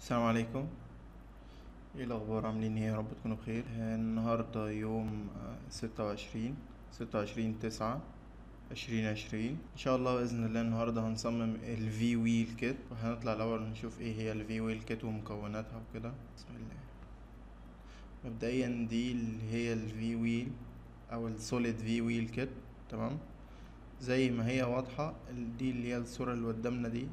السلام عليكم ايه الاخبار عاملين ايه يا رب تكونوا بخير النهارده يوم ستة وعشرين ستة وعشرين تسعة عشرين عشرين ان شاء الله باذن الله النهارده هنصمم الفي ويل كيت وهنطلع الاول نشوف ايه هي الفي ويل كيت ومكوناتها وكده بسم الله مبدئيا دي اللي هي الفي ويل او السوليد في ويل كيت تمام زي ما هي واضحة دي اللي هي الصورة اللي قدامنا دي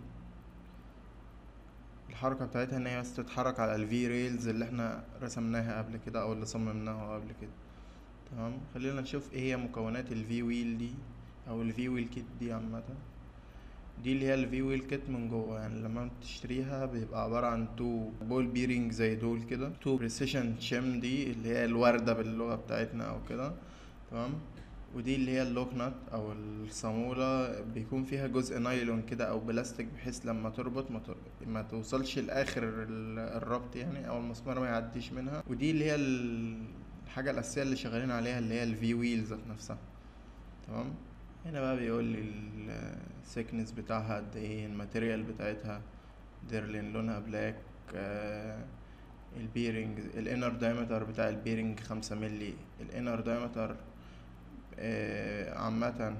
الحركة بتاعتها ان هي بس تتحرك على الفي ريلز اللي احنا رسمناها قبل كده او اللي صممناها قبل كده تمام خلينا نشوف ايه هي مكونات الفي ويل دي او الفي ويل كيت دي عامة دي اللي هي الفي ويل كيت من جوه يعني لما تشتريها بيبقى عبارة عن تو بول بيرنج زي دول كده تو بريسيشن شيم دي اللي هي الوردة باللغة بتاعتنا او كده تمام ودي اللي هي اللوك نت او الصامولة بيكون فيها جزء نايلون كده او بلاستيك بحيث لما تربط ما, تر... ما توصلش لاخر الربط يعني او المسمار ما يعديش منها ودي اللي هي الحاجة الاساسية اللي شغالين عليها اللي هي الفي ويل ذات نفسها تمام هنا بقى بيقول لي السيكنس بتاعها قد ايه الماتيريال بتاعتها ديرلين لونها بلاك آه البيرنج الانر دايمتر بتاع البيرنج خمسة ملي الانر دايمتر آه عامة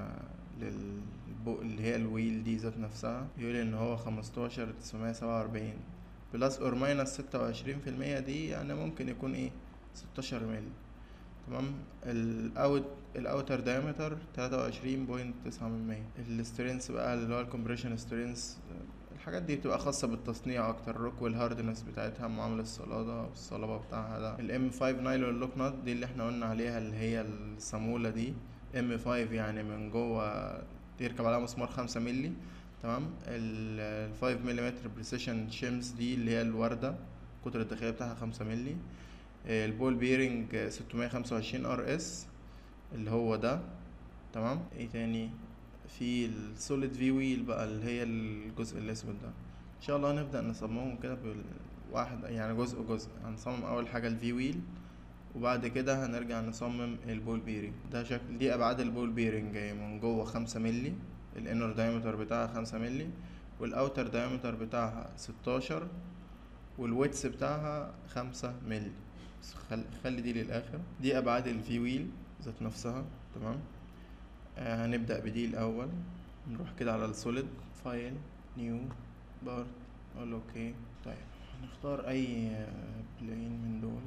للبو اللي هي الويل دي ذات نفسها بيقول ان هو خمستاشر تسعمية سبعة وأربعين بلس اور ماينس ستة وعشرين في المية دي يعني ممكن يكون ايه ستاشر ملي تمام الاوت الاوتر دايمتر تلاتة وعشرين بوينت تسعة من مية السترينس بقى اللي هو الكومبريشن سترينس الحاجات دي بتبقى خاصة بالتصنيع أكتر الروك والهاردنس بتاعتها معامل الصلادة والصلابة بتاعها ده الام فايف نايلون لوك نوت دي اللي احنا قلنا عليها اللي هي الصامولة دي ام فايف يعني من جوه يركب عليها مسمار خمسة ملي تمام الفايف مليمتر بريسيشن شيمز دي اللي هي الوردة القطر الداخلية بتاعها خمسة ملي البول بيرنج ستمية خمسة وعشرين ار اس اللي هو ده تمام ايه تاني في السوليد في ويل بقى اللي هي الجزء الاسود ده ان شاء الله هنبدا نصممهم كده بالواحد يعني جزء جزء هنصمم اول حاجه الفي ويل وبعد كده هنرجع نصمم البول بيرنج ده شكل دي ابعاد البول بيرنج جاي من جوه خمسة ملي الانر دايمتر بتاعها خمسة ملي والاوتر دايمتر بتاعها ستاشر والويتس بتاعها خمسة ملي خل... خلي دي للاخر دي ابعاد الفي ويل ذات نفسها تمام آه هنبدأ بدي الأول نروح كده على السوليد فايل نيو بارت اقول اوكي طيب هنختار اي بلين من دول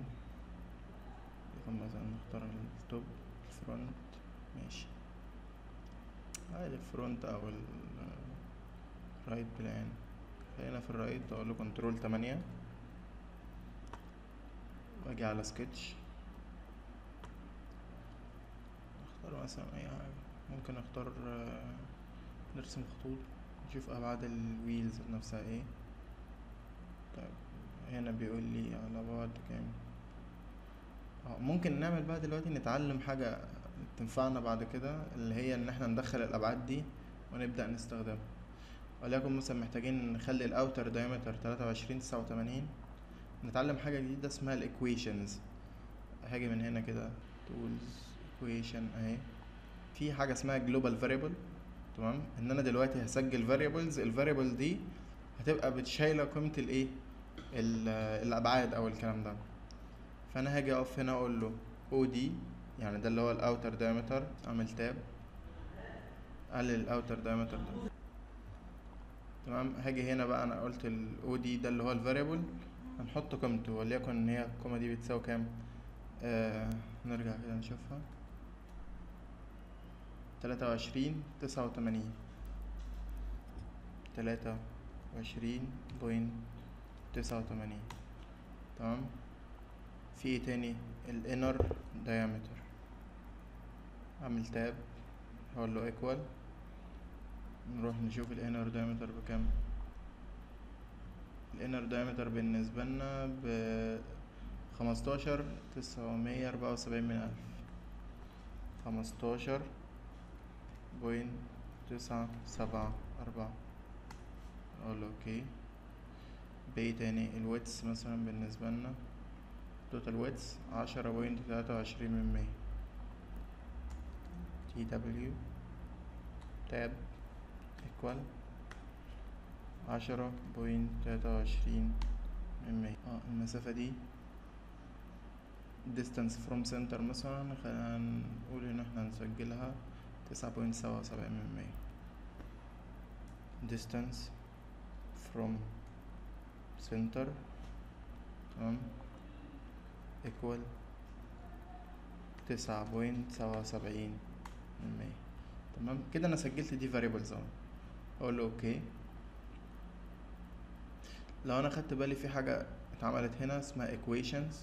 مثلا نختار التوب الفرونت ماشي عادي الفرونت او الرايت بلان خلينا في الرايت اقول له كنترول تمانية واجي على سكتش اختار مثلا اي حاجة ممكن اختار نرسم خطوط نشوف ابعاد الويلز نفسها ايه طيب هنا بيقول لي على بعد كام اه ممكن نعمل بقى دلوقتي نتعلم حاجة تنفعنا بعد كده اللي هي ان احنا ندخل الابعاد دي ونبدأ نستخدمها وليكن مثلا محتاجين نخلي الاوتر دايمتر تلاتة وعشرين تسعة وتمانين نتعلم حاجة جديدة اسمها الايكويشنز هاجي من هنا كده تولز ايكويشن اهي في حاجه اسمها جلوبال فاريبل تمام ان انا دلوقتي هسجل فاريبلز الفاريبل دي هتبقى بتشايله قيمه الايه الابعاد او الكلام ده فانا هاجي اقف هنا اقول له او دي يعني ده اللي هو الاوتر دايمتر اعمل تاب اقلل الاوتر دايمتر ده تمام هاجي هنا بقى انا قلت الاو دي ده اللي هو الفاريبل هنحط قيمته وليكن ان هي القيمه دي بتساوي كام آه نرجع كده نشوفها تلاتة وعشرين تسعة وتمانين تلاتة وعشرين بوينت تسعة وتمانين تمام في ايه تاني الانر diameter اعمل تاب هقول له equal نروح نشوف الانر diameter بكام الانر diameter بالنسبة لنا ب خمستاشر تسعمية أربعة وسبعين من ألف خمستاشر بوينت تسعة سبعة أربعة أقول اوكي باقي تاني الويتس مثلا بالنسبة لنا توتال ويتس عشرة بوينت تلاتة وعشرين من مية تي دبليو تاب ايكوال عشرة بوينت تلاتة وعشرين من مية اه المسافة دي distance from center مثلا خلينا نقول ان احنا هنسجلها تسعة بوينت سبعة وسبعين من مية distance from center تمام equal تسعة بوينت سبعة وسبعين من مية تمام كده انا سجلت دي variables اهو اقول له اوكي لو انا خدت بالي في حاجة اتعملت هنا اسمها equations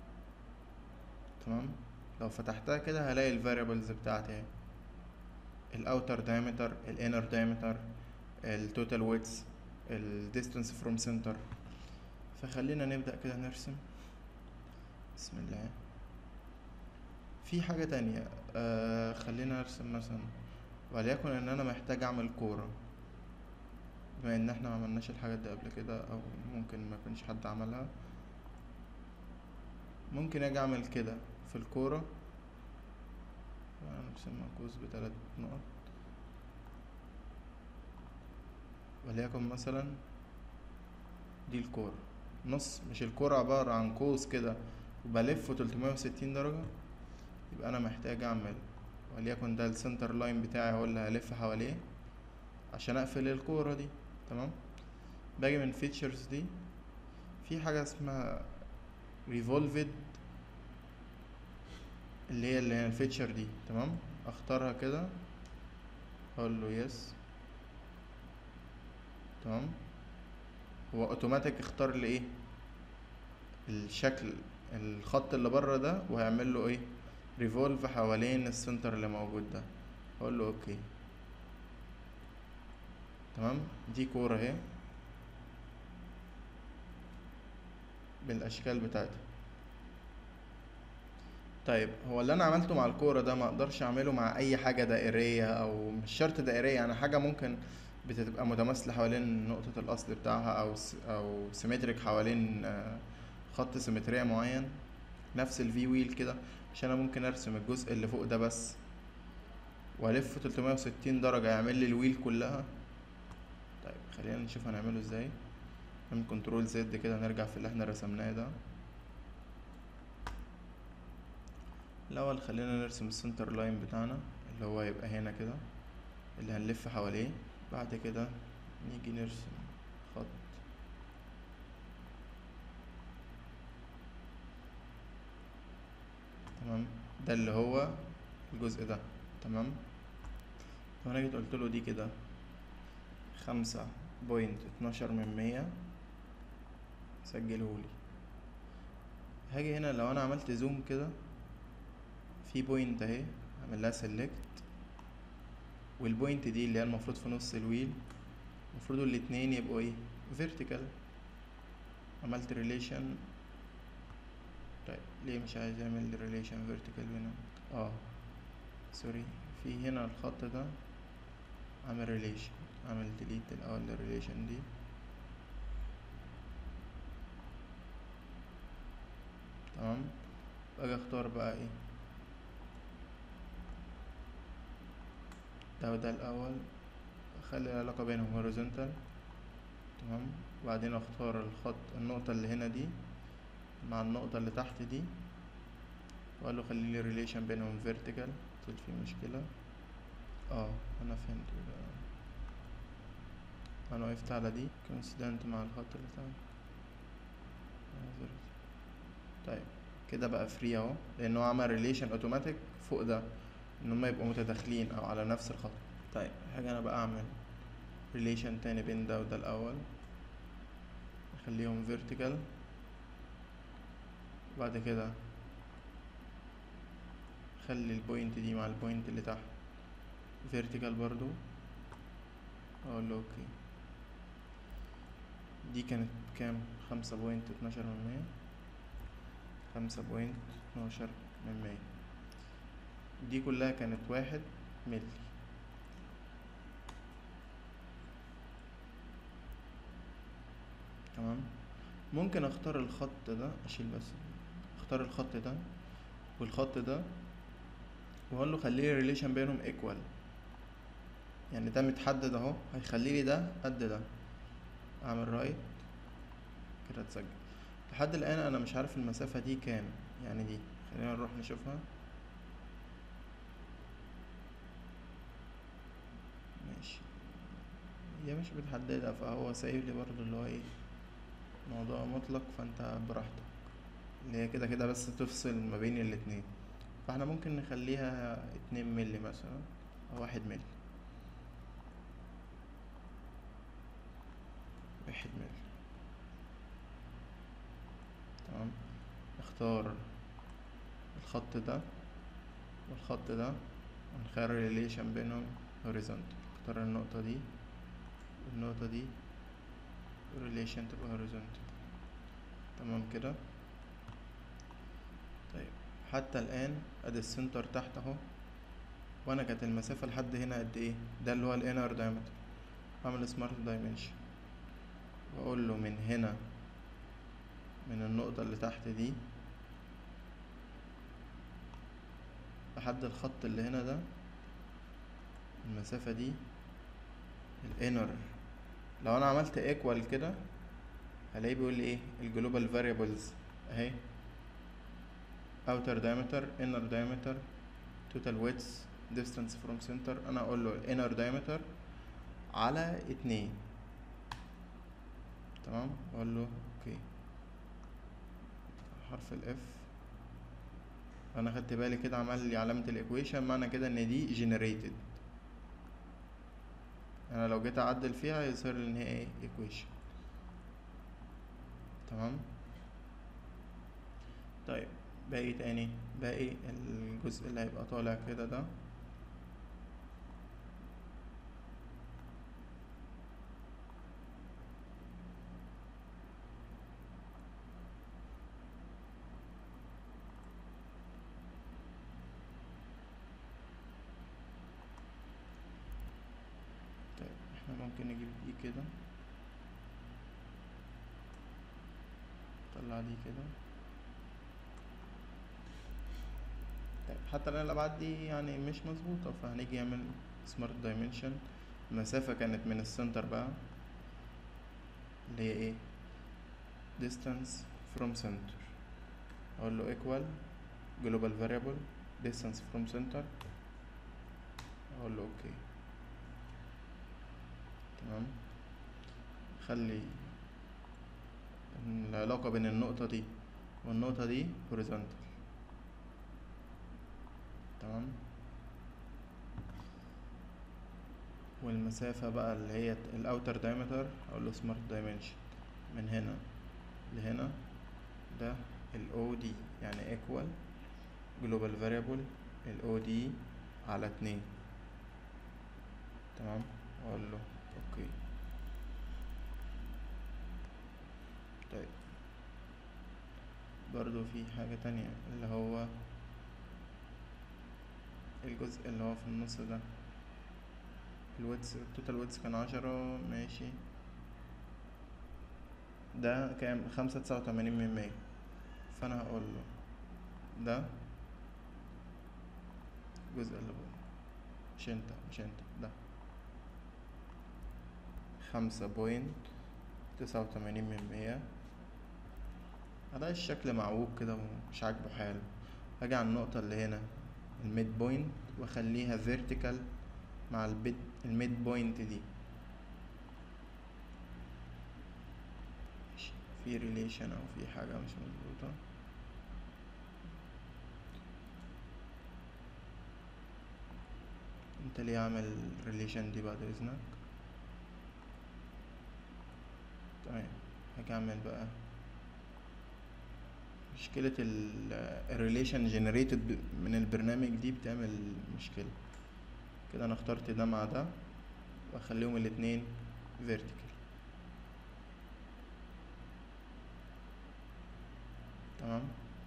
تمام لو فتحتها كده هلاقي ال variables بتاعتي اهي ال outer diameter ال inner diameter ال total width ال distance from center فخلينا نبدأ كده نرسم بسم الله في حاجة تانية آه خلينا نرسم مثلا وليكن ان انا محتاج اعمل كورة بما ان احنا ما عملناش الحاجات دي قبل كده او ممكن ما يكونش حد عملها ممكن اجي اعمل كده في الكورة نرسمها قوس بتلات نقط وليكن مثلا دي الكورة نص مش الكورة عبارة عن قوس كده وبلفه تلتمية وستين درجة يبقى أنا محتاج أعمل وليكن ده السنتر لاين بتاعي هو اللي هلف حواليه عشان أقفل الكورة دي تمام باجي من فيتشرز دي في حاجة اسمها revolved اللي هي اللي هي الفيتشر دي تمام اختارها كده اقول له يس تمام هو اوتوماتيك اختار لي ايه الشكل الخط اللي بره ده وهيعمل له ايه ريفولف حوالين السنتر اللي موجود ده اقول له اوكي تمام دي كورة اهي بالاشكال بتاعتها طيب هو اللي انا عملته مع الكوره ده ما اقدرش اعمله مع اي حاجه دائريه او مش شرط دائريه يعني حاجه ممكن بتبقى متماثله حوالين نقطه الاصل بتاعها او س او سيمتريك حوالين آه، خط سيمتريه معين نفس الفي ويل كده عشان انا ممكن ارسم الجزء اللي فوق ده بس والف 360 درجه يعمل لي الويل كلها طيب خلينا نشوف هنعمله ازاي نعمل كنترول زد كده نرجع في اللي احنا رسمناه ده الأول خلينا نرسم السنتر لاين بتاعنا اللي هو يبقى هنا كده اللي هنلف حواليه بعد كده نيجي نرسم خط تمام ده اللي هو الجزء ده تمام لو انا جيت قلت له دي كده خمسة بوينت اتناشر من مية سجلهولي هاجي هنا لو انا عملت زوم كده في بوينت اهي اعمل لها سيلكت والبوينت دي اللي هي المفروض في نص الويل المفروض الاتنين يبقوا ايه فيرتيكال عملت ريليشن طيب ليه مش عايز اعمل ريليشن فيرتيكال هنا اه سوري في هنا الخط ده عامل ريليشن عامل ديليت الاول للريليشن دي تمام باجي اختار بقى ايه ده وده الأول أخلي العلاقة بينهم horizontal تمام وبعدين أختار الخط النقطة اللي هنا دي مع النقطة اللي تحت دي وأقول له خلي لي relation بينهم vertical طول في مشكلة اه أنا فهمت بقى أنا وقفت على دي coincident مع الخط اللي تحت طيب كده بقى فري اهو لأن هو عمل relation automatic فوق ده ان هما يبقوا متداخلين او على نفس الخط طيب حاجة انا بقى اعمل ريليشن تاني بين ده وده الاول اخليهم vertical بعد كده خلي البوينت دي مع البوينت اللي تحت vertical برضو اقول له اوكي دي كانت كام خمسة بوينت اتناشر من مية خمسة بوينت اتناشر من مية دي كلها كانت واحد ملي تمام ممكن اختار الخط ده اشيل بس اختار الخط ده والخط ده واقول له خليه ريليشن بينهم ايكوال يعني ده متحدد اهو هيخلي لي ده قد ده اعمل رايت كده اتسجل لحد الان انا مش عارف المسافة دي كام يعني دي خلينا نروح نشوفها ماشي هي مش بتحددها فهو سايب لي برضو اللي هو ايه موضوع مطلق فانت براحتك اللي هي كده كده بس تفصل ما بين الاتنين فاحنا ممكن نخليها اتنين ملي مثلا او واحد ملي واحد ملي تمام اختار الخط ده والخط ده ونخلي الريليشن بينهم horizontal اختار النقطة دي والنقطة دي والريليشن تبقى horizontal تمام كده طيب حتى الآن ادي السنتر تحت اهو وانا كانت المسافة لحد هنا قد ايه ده اللي هو الانر diameter اعمل سمارت دايمنشن واقول له من هنا من النقطة اللي تحت دي لحد الخط اللي هنا ده المسافة دي الانر لو انا عملت ايكوال كده هلاقيه بيقول لي ايه الجلوبال فاريبلز اهي outer diameter inner diameter total width distance from center انا اقول له inner diameter على اتنين تمام اقول له اوكي حرف الاف انا خدت بالي كده عمل لي علامة الايكويشن معنى كده ان دي generated انا لو جيت اعدل فيها يظهر لي ان هي ايه equation تمام طيب باقي تاني باقي الجزء اللي هيبقى طالع كده ده طيب احنا ممكن نجيب دي كده نطلع دي كده طيب حتى الآن الأبعاد دي يعني مش مظبوطة فهنيجي نعمل سمارت دايمنشن المسافة كانت من السنتر بقى اللي هي ايه distance from center أقول له equal global variable distance from center أقول له اوكي تمام خلي العلاقة بين النقطة دي والنقطة دي horizontal تمام والمسافة بقى اللي هي الاوتر diameter اقول له smart dimension من هنا لهنا ده ال OD يعني equal global variable ال OD على اتنين تمام اقول له اوكي طيب برضو في حاجة تانية اللي هو الجزء اللي هو في النص ده الويدز التوتال ويدز كان عشرة ماشي ده كام خمسة تسعة وتمانين من مية فأنا هقول له ده الجزء اللي فوق مش انت مش انت ده خمسة بوينت تسعة وتمانين من مية هلاقي الشكل معوج كده ومش عاجبه حاله هاجي على النقطة اللي هنا الميد بوينت واخليها فيرتيكال مع البيت الميد بوينت دي في ريليشن او في حاجة مش مظبوطة انت ليه عامل ريليشن دي بعد اذنك تمام هاجي اعمل بقى مشكلة الريليشن جنريتد من البرنامج دي بتعمل مشكلة كده انا اخترت ده مع ده واخليهم الاتنين vertical تمام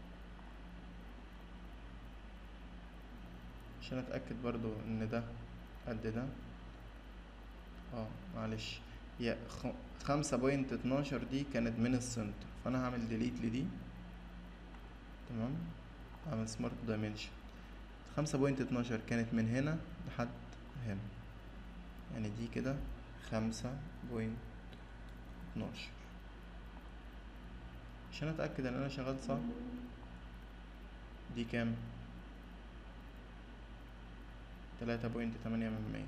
عشان اتأكد برضو ان ده قد ده اه معلش هي خمسة بوينت اتناشر دي كانت من السنتر فانا هعمل ديليت لدي تمام اعمل سمارت دايمنشن خمسة بوينت اتناشر كانت من هنا لحد هنا يعني دي كده خمسة بوينت اتناشر عشان اتأكد ان انا شغال صح دي كام تلاتة بوينت تمانية من مية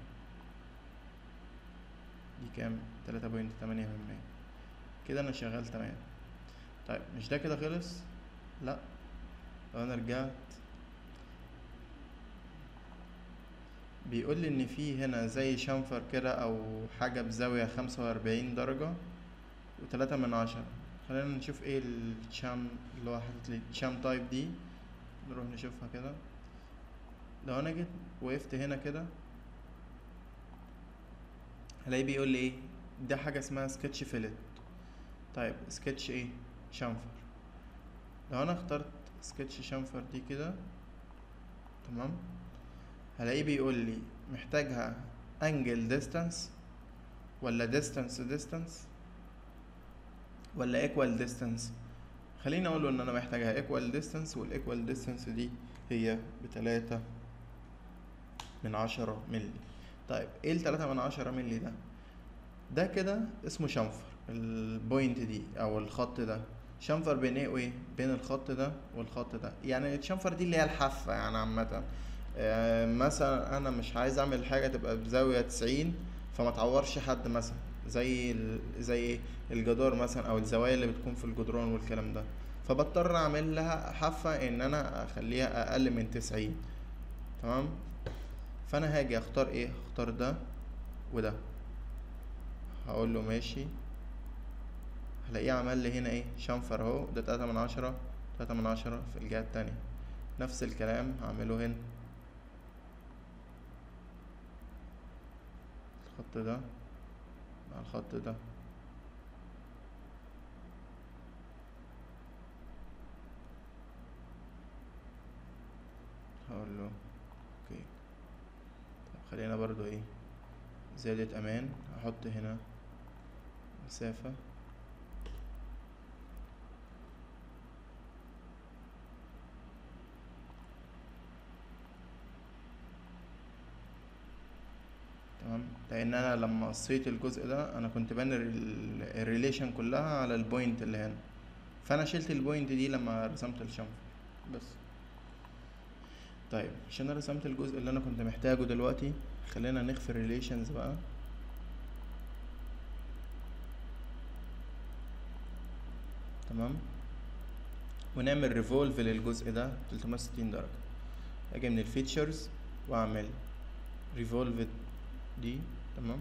دي كام تلاتة بوينت تمانية من مية كده انا شغال تمام طيب مش ده كده خلص لا لو انا رجعت بيقول لي ان في هنا زي شنفر كده او حاجة بزاوية خمسة واربعين درجة وتلاتة من عشرة خلينا نشوف ايه الشام اللي هو حاطط لي الشام تايب دي نروح نشوفها كده لو انا جيت وقفت هنا كده هلاقيه بيقول لي ايه ده حاجة اسمها سكتش فيلت طيب سكتش ايه شنفر لو انا اخترت سكتش شنفر دي كده تمام هلاقيه بيقول لي محتاجها انجل ديستانس ولا ديستانس ديستانس ولا ايكوال ديستانس خليني اقول له ان انا محتاجها ايكوال ديستانس والايكوال ديستانس دي هي بتلاتة من عشرة ملي طيب ايه التلاتة من عشرة ملي ده ده كده اسمه شنفر البوينت دي او الخط ده شنفر بين ايه وايه بين الخط ده والخط ده يعني الشنفر دي اللي هي الحافة يعني عامة آه، مثلا انا مش عايز اعمل حاجة تبقى بزاوية تسعين فما تعورش حد مثلا زي ال... زي ايه الجدار مثلا او الزوايا اللي بتكون في الجدران والكلام ده فبضطر اعمل لها حافة ان انا اخليها اقل من تسعين تمام فانا هاجي اختار ايه اختار ده وده هقول له ماشي هلاقيه عمل لي هنا ايه شنفر اهو ده تلاتة من عشرة تلاتة من عشرة في الجهة التانية نفس الكلام هعمله هنا الخط ده مع الخط ده هقول له اوكي طب خلينا برضو ايه زيادة امان احط هنا مسافة تمام لان انا لما قصيت الجزء ده انا كنت باني الريليشن كلها على البوينت اللي هنا فانا شلت البوينت دي لما رسمت الشنفر بس طيب عشان انا رسمت الجزء اللي انا كنت محتاجه دلوقتي خلينا نخفي الريليشنز بقى تمام ونعمل ريفولف للجزء ده 360 درجة اجي من الفيتشرز واعمل ريفولف دي تمام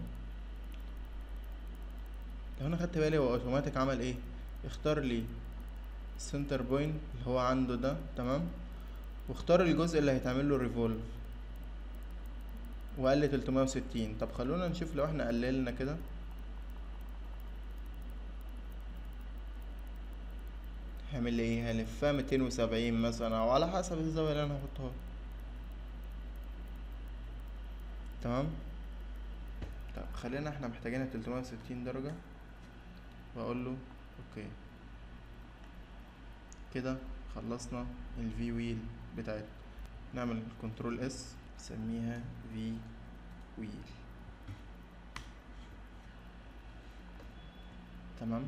لو انا خدت بالي هو اوتوماتيك عمل ايه اختار لي سنتر بوينت اللي هو عنده ده تمام واختار الجزء اللي هيتعمل له ريفولف وقال لي 360 طب خلونا نشوف لو احنا قللنا كده هيعمل لي ايه هلفها 270 مثلا او على حسب الزاويه اللي انا هحطها تمام طب خلينا احنا محتاجينها 360 درجة واقول له اوكي كده خلصنا الفي ويل بتاعتنا نعمل كنترول اس نسميها في ويل تمام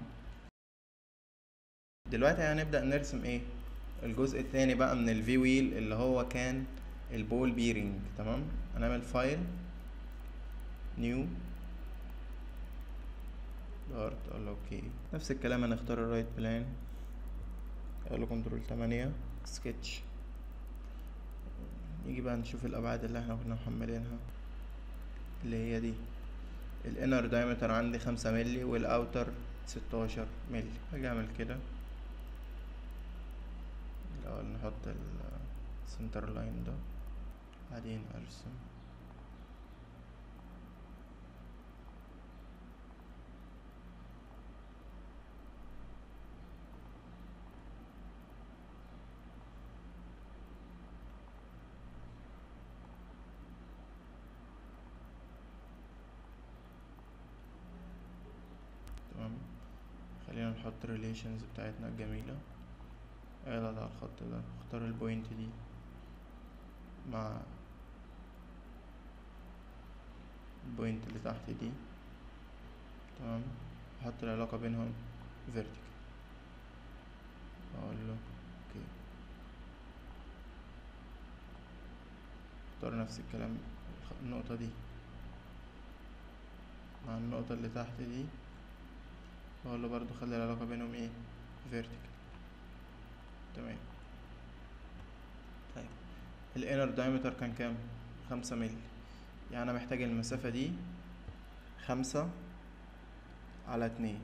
دلوقتي هنبدأ نرسم ايه الجزء التاني بقى من الفي ويل اللي هو كان البول بيرنج تمام هنعمل فايل نيو دارت اقول له اوكي نفس الكلام هنختار الرايت بلان اقول له كنترول تمانية سكتش نيجي بقى نشوف الابعاد اللي احنا كنا محملينها اللي هي دي الانر دايمتر عندي خمسة ملي والاوتر ستاشر ملي هاجي اعمل كده الاول نحط السنتر لاين ده بعدين ارسم تمام خلينا نحط relations بتاعتنا الجميلة اضغط على الخط ده اختار البوينت دي مع البوينت اللي تحت دي تمام احط العلاقة بينهم vertical اقول له اوكي اختار نفس الكلام الخ- النقطة دي مع النقطة اللي تحت دي واقول له برضو خلي العلاقة بينهم ايه vertical تمام طيب الانر دايمتر كان كام خمسة مللي يعني انا محتاج المسافة دي خمسة على اتنين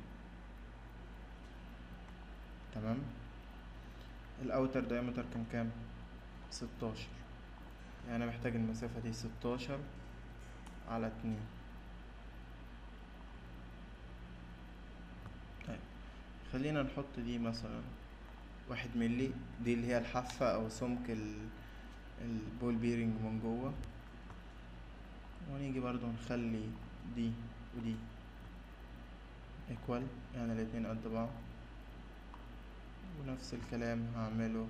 تمام الاوتر دايمتر كان كام ستاشر يعني انا محتاج المسافة دي ستاشر على اتنين طيب خلينا نحط دي مثلا واحد ملي دي اللي هي الحافة او سمك ال البول بيرنج من جوه ونيجي برضو نخلي دي ودي ايكوال يعني الاتنين قد بعض ونفس الكلام هعمله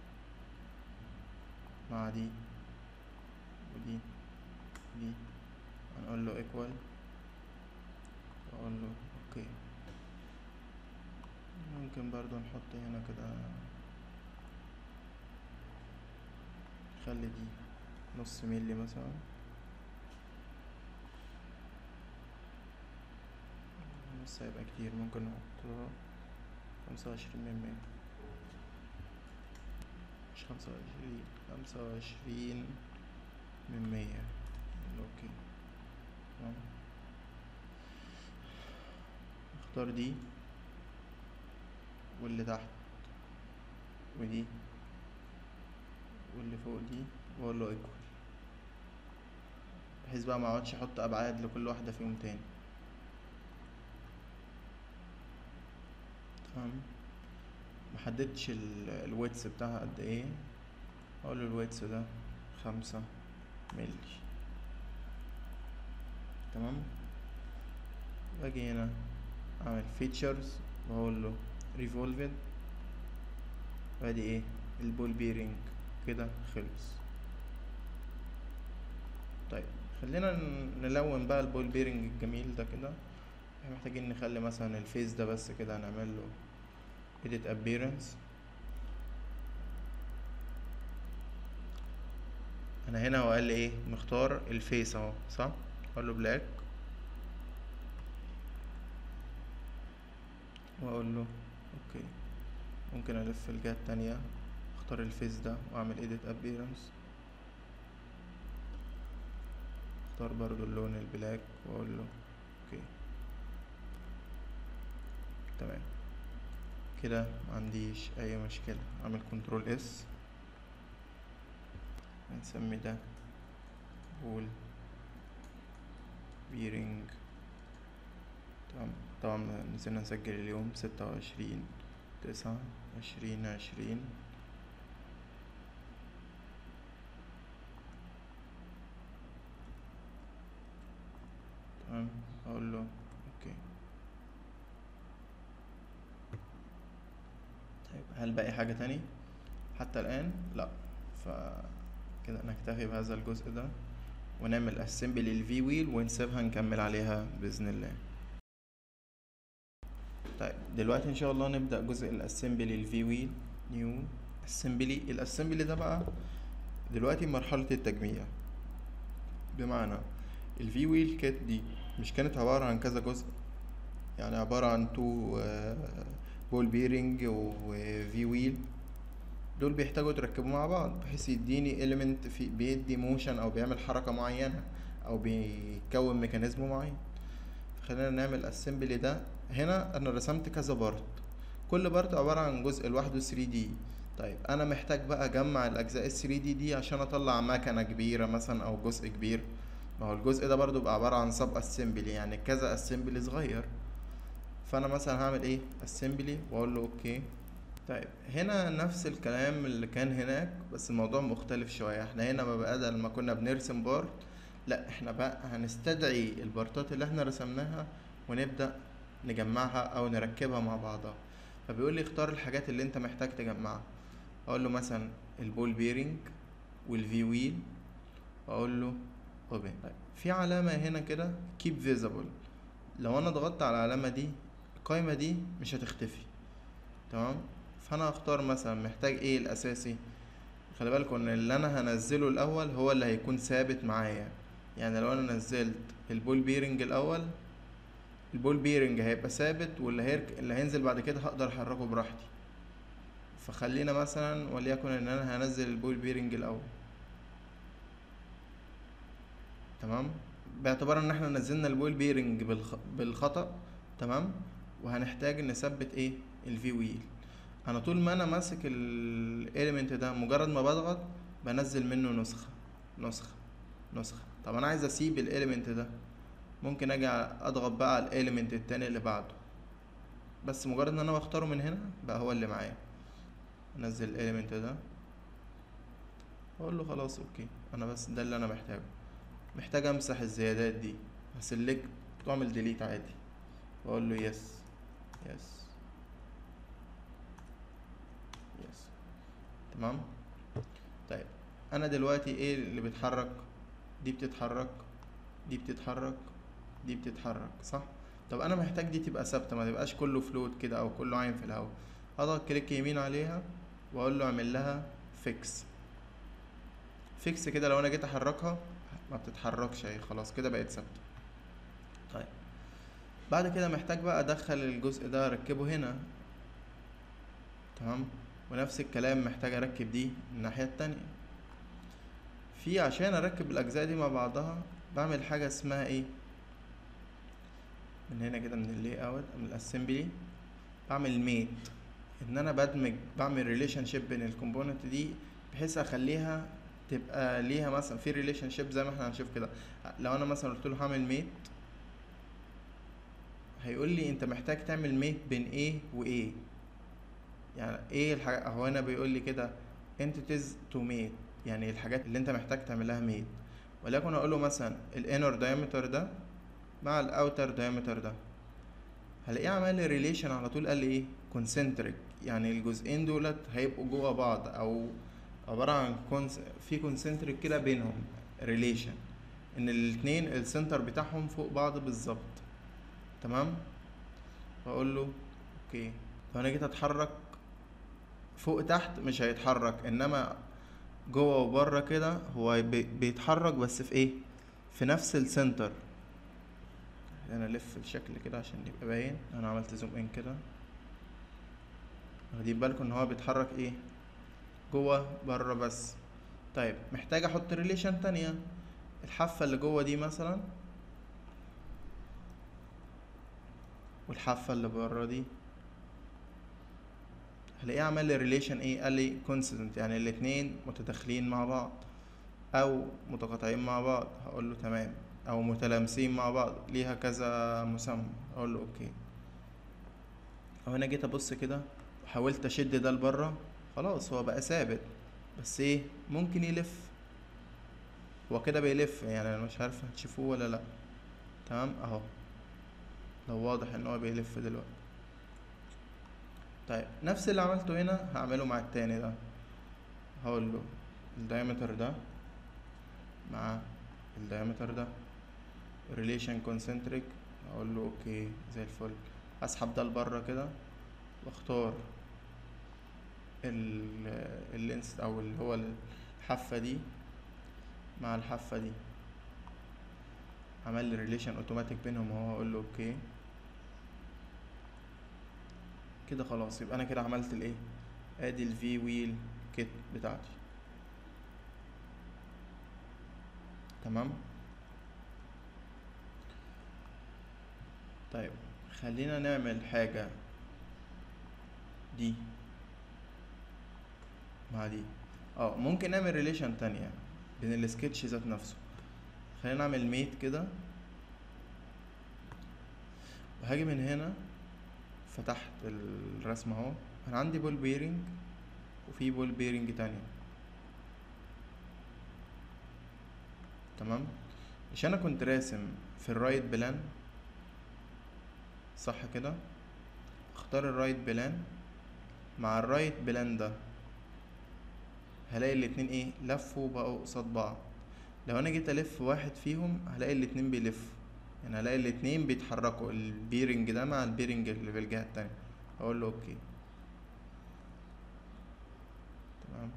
مع دي ودي دي هنقول له ايكوال واقول له اوكي ممكن برضو نحط هنا كده نخلي دي نص ملي مثلا نص هيبقى كتير ممكن نحط خمسة وعشرين من مية مش خمسة وعشرين خمسة وعشرين من مية اوكي تمام اختار دي واللي تحت ودي واللي فوق دي واقول له ايكوال بحيث بقى ما اقعدش احط ابعاد لكل واحده فيهم تاني تمام محددتش الويتس بتاعها قد ايه اقول له الويتس ده خمسة ملي تمام باجي هنا اعمل فيتشرز واقول له ريفولفد وادي ايه البول بيرنج كده خلص طيب خلينا ن- نلون بقى البول بيرنج الجميل ده كده احنا محتاجين نخلي مثلا الفيس ده بس كده هنعمل له edit appearance انا هنا هو قال لي ايه مختار الفيس اهو صح اقول له بلاك واقول له اوكي ممكن الف الجهة التانية اختار الفيس ده واعمل edit appearance اختار برضو اللون البلاك واقول له اوكي تمام كده معنديش اي مشكلة اعمل كنترول اس هنسمي ده بول بيرنج تمام طبعا نسينا نسجل اليوم ستة وعشرين تسعة عشرين عشرين تمام اقول له اوكي طيب هل باقي حاجة تاني حتى الآن لا فكده نكتفي بهذا الجزء ده ونعمل اسمبل للفي ويل ونسيبها نكمل عليها بإذن الله طيب دلوقتي ان شاء الله نبدأ جزء الاسمبلي للفي ويل نيو اسمبلي الاسمبلي ده بقى دلوقتي مرحلة التجميع بمعنى الفي ويل كيت دي مش كانت عبارة عن كذا جزء يعني عبارة عن تو بول بيرنج وفي ويل دول بيحتاجوا يتركبوا مع بعض بحيث يديني element في بيدي موشن او بيعمل حركة معينة او بيكون ميكانيزم معين خلينا نعمل اسمبلي ده هنا انا رسمت كذا بارت كل بارت عبارة عن جزء لوحده 3 دي طيب انا محتاج بقى اجمع الاجزاء ال 3 دي دي عشان اطلع مكنة كبيرة مثلا او جزء كبير ما هو الجزء ده برضو بقى عبارة عن سب اسمبلي يعني كذا اسمبلي صغير فانا مثلا هعمل ايه اسمبلي واقول له اوكي طيب هنا نفس الكلام اللي كان هناك بس الموضوع مختلف شوية احنا هنا ما بدل ما كنا بنرسم بارت لا احنا بقى هنستدعي البارتات اللي احنا رسمناها ونبدأ نجمعها او نركبها مع بعضها فبيقول لي اختار الحاجات اللي انت محتاج تجمعها اقول له مثلا البول بيرنج والفي ويل واقول له اوبن طيب في علامة هنا كده keep visible لو انا ضغطت على العلامة دي القايمة دي مش هتختفي تمام فانا هختار مثلا محتاج ايه الاساسي خلي بالكم ان اللي انا هنزله الاول هو اللي هيكون ثابت معايا يعني لو انا نزلت البول بيرنج الاول البول بيرنج هيبقى ثابت واللي هيرك... اللي هينزل بعد كده هقدر احركه براحتي فخلينا مثلا وليكن ان انا هنزل البول بيرنج الاول تمام باعتبار ان احنا نزلنا البول بيرنج بالخ... بالخطأ تمام وهنحتاج نثبت ايه الفي ويل انا طول ما انا ماسك الاليمنت ده مجرد ما بضغط بنزل منه نسخة نسخة نسخة طب انا عايز اسيب الاليمنت ده ممكن اجي اضغط بقى على الاليمنت التاني اللي بعده بس مجرد ان انا بختاره من هنا بقى هو اللي معايا انزل الاليمنت ده واقول له خلاص اوكي انا بس ده اللي انا محتاجه محتاج امسح الزيادات دي هسلكت واعمل ديليت عادي واقول له يس يس يس تمام طيب انا دلوقتي ايه اللي بيتحرك دي بتتحرك دي بتتحرك دي بتتحرك صح طب انا محتاج دي تبقى ثابته ما تبقاش كله فلوت كده او كله عايم في الهواء اضغط كليك يمين عليها واقول له اعمل لها فيكس فيكس كده لو انا جيت احركها ما بتتحركش اهي خلاص كده بقت ثابته طيب بعد كده محتاج بقى ادخل الجزء ده اركبه هنا تمام ونفس الكلام محتاج اركب دي الناحيه التانية في عشان اركب الاجزاء دي مع بعضها بعمل حاجه اسمها ايه من هنا كده من اللي اوت من الاسمبلي بعمل ميت ان انا بدمج بعمل ريليشن شيب بين الكومبوننت دي بحيث اخليها تبقى ليها مثلا في ريليشن شيب زي ما احنا هنشوف كده لو انا مثلا قلت له هعمل ميت هيقول لي انت محتاج تعمل ميت بين ايه وايه يعني ايه الحاجة هو هنا بيقول لي كده entities to mate يعني الحاجات اللي انت محتاج تعملها ميت ولكن اقول له مثلا الانر diameter ده مع الاوتر diameter ده هلاقيه عمل لي ريليشن على طول قال لي ايه concentric يعني الجزئين دولت هيبقوا جوه بعض او عبارة عن كونس في concentric كده بينهم ريليشن ان الاتنين السنتر بتاعهم فوق بعض بالظبط تمام واقول له اوكي لو انا جيت اتحرك فوق تحت مش هيتحرك انما جوه وبره كده هو بي- بيتحرك بس في ايه في نفس السنتر انا الف الشكل كده عشان يبقى باين انا عملت زوم ان كده واخدين بالكم ان هو بيتحرك ايه جوه بره بس طيب محتاج احط ريليشن تانية الحافة اللي جوه دي مثلا والحافة اللي بره دي هلاقيه عمل لي ريليشن ايه قال لي كونسيدنت يعني الاتنين متداخلين مع بعض او متقاطعين مع بعض هقول له تمام او متلامسين مع بعض ليها كذا مسمى اقول له اوكي او انا جيت ابص كده وحاولت اشد ده لبره خلاص هو بقى ثابت بس ايه ممكن يلف هو كده بيلف يعني انا مش عارف هتشوفوه ولا لا تمام اهو لو واضح ان هو بيلف دلوقتي طيب نفس اللي عملته هنا هعمله مع التاني ده هقول له الدايمتر ده مع الدايمتر ده ريليشن كونسنتريك اقول له اوكي زي الفل اسحب ده لبره كده واختار ال- اللينس او اللي هو الحافه دي مع الحافه دي عمل لي ريليشن اوتوماتيك بينهم اهو اقول له اوكي كده خلاص يبقى انا كده عملت الايه ادي الفي ويل كيت بتاعتي تمام طيب خلينا نعمل حاجة دي مع دي اه ممكن نعمل ريليشن تانية بين السكتش ذات نفسه خلينا نعمل ميت كده وهاجي من هنا فتحت الرسمة اهو انا عندي بول بيرنج وفي بول بيرنج تانية تمام مش انا كنت راسم في الرايت بلان صح كده اختار الرايت بلان مع الرايت بلان ده هلاقي الاتنين ايه لفوا بقوا قصاد بعض لو انا جيت الف واحد فيهم هلاقي الاتنين بيلفوا يعني هلاقي الاتنين بيتحركوا البيرنج ده مع البيرنج اللي في الجهة التانية اقول له اوكي تمام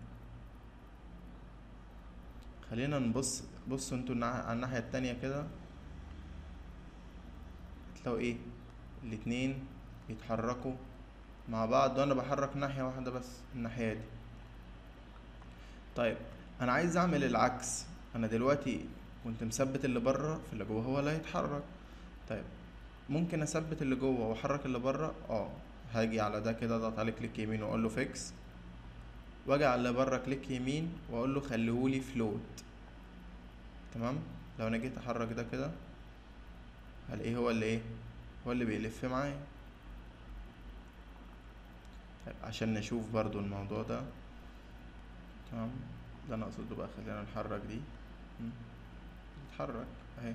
خلينا نبص بصوا انتوا النع- على الناحية التانية كده هتلاقوا ايه الاتنين بيتحركوا مع بعض وانا بحرك ناحية واحدة بس الناحية دي طيب انا عايز اعمل العكس انا دلوقتي كنت مثبت اللي بره في اللي جوه هو اللي هيتحرك طيب ممكن اثبت اللي جوه واحرك اللي بره اه هاجي على ده كده اضغط عليه كليك يمين واقول له فيكس واجي على اللي بره كليك يمين واقول له خليهولي فلوت تمام لو انا جيت احرك ده كده هلاقيه هو اللي ايه هو اللي بيلف معايا طيب عشان نشوف برضو الموضوع ده تمام اللي انا اقصده بقى خلينا نحرك دي مم. تتحرك اهي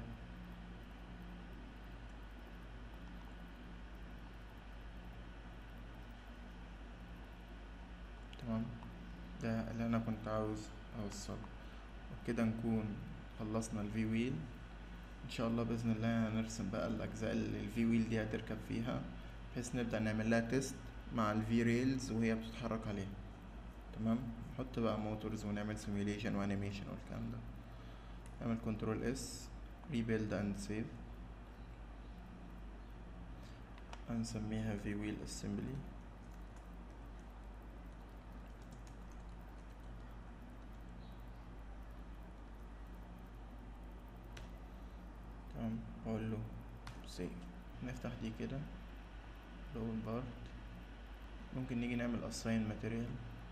تمام ده اللي انا كنت عاوز اوصله وبكده نكون خلصنا الفي ويل ان شاء الله باذن الله هنرسم بقى الاجزاء اللي الفي ويل دي هتركب فيها بحيث نبدا نعمل لها تيست مع الفي ريلز وهي بتتحرك عليها تمام نحط بقى موتورز ونعمل سيميوليشن وانيميشن والكلام ده نعمل كنترول اس ريبيلد اند سيف هنسميها في ويل اسمبلي تمام اقول له سيف نفتح دي كده لون بارت ممكن نيجي نعمل assign material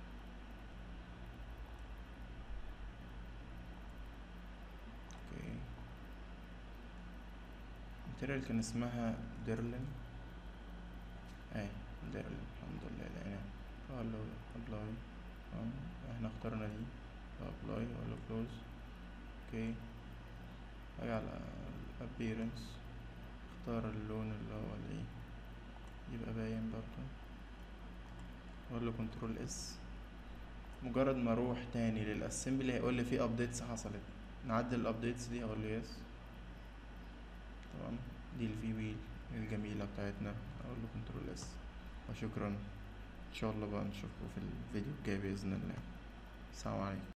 اوكي material كان اسمها ديرلين اهي ديرلين الحمد لله لقيناها اقول له apply تمام احنا اخترنا دي apply اقول له close اوكي اجي على appearance اختار اللون اللي هو الايه يبقى باين برضه اقول له كنترول اس مجرد ما اروح تاني للاسمبلي هيقول لي في ابديتس حصلت نعدل الابديتس دي اقول له يس تمام دي الفي ويل الجميلة بتاعتنا اقول له كنترول اس وشكرا ان شاء الله بقى نشوفكم في الفيديو الجاي باذن الله السلام عليكم